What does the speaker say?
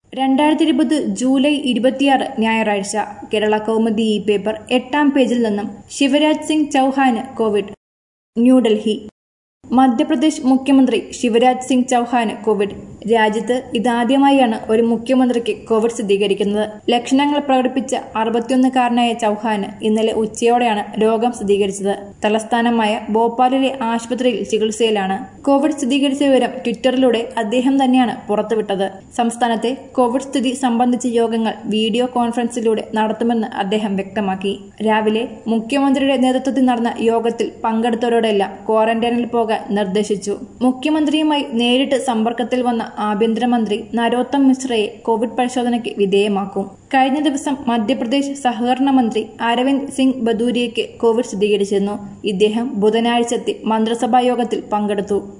രണ്ടായിരത്തി ഇരുപത് ജൂലൈ ഇരുപത്തിയാറ് ഞായറാഴ്ച കേരള കൗമുദി ഈ പേപ്പർ എട്ടാം പേജിൽ നിന്നും ശിവരാജ് സിംഗ് ചൌഹാന് കോവിഡ് ന്യൂഡൽഹി മധ്യപ്രദേശ് മുഖ്യമന്ത്രി ശിവരാജ് സിംഗ് ചൌഹാന് കോവിഡ് രാജ്യത്ത് ഇതാദ്യമായാണ് ഒരു മുഖ്യമന്ത്രിക്ക് കോവിഡ് സ്ഥിരീകരിക്കുന്നത് ലക്ഷണങ്ങൾ പ്രകടിപ്പിച്ച അറുപത്തിയൊന്നുകാരനായ ചൌഹാന് ഇന്നലെ ഉച്ചയോടെയാണ് രോഗം സ്ഥിരീകരിച്ചത് തലസ്ഥാനമായ ഭോപ്പാലിലെ ആശുപത്രിയിൽ ചികിത്സയിലാണ് കോവിഡ് സ്ഥിരീകരിച്ച വിവരം ട്വിറ്ററിലൂടെ അദ്ദേഹം തന്നെയാണ് പുറത്തുവിട്ടത് സംസ്ഥാനത്തെ കോവിഡ് സ്ഥിതി സംബന്ധിച്ച യോഗങ്ങൾ വീഡിയോ കോൺഫറൻസിലൂടെ നടത്തുമെന്ന് അദ്ദേഹം വ്യക്തമാക്കി രാവിലെ മുഖ്യമന്ത്രിയുടെ നേതൃത്വത്തിൽ നടന്ന യോഗത്തിൽ പങ്കെടുത്തവരോടെല്ലാം ക്വാറന്റൈനിൽ പോകാൻ നിർദ്ദേശിച്ചു മുഖ്യമന്ത്രിയുമായി നേരിട്ട് സമ്പർക്കത്തിൽ വന്ന ആഭ്യന്തരമന്ത്രി നരോത്തം മിശ്രയെ കോവിഡ് പരിശോധനയ്ക്ക് വിധേയമാക്കും കഴിഞ്ഞ ദിവസം മധ്യപ്രദേശ് സഹകരണ മന്ത്രി അരവിന്ദ് സിംഗ് ബദൂരിയയ്ക്ക് കോവിഡ് സ്ഥിരീകരിച്ചിരുന്നു ഇദ്ദേഹം ബുധനാഴ്ചത്തെ മന്ത്രിസഭാ യോഗത്തിൽ പങ്കെടുത്തു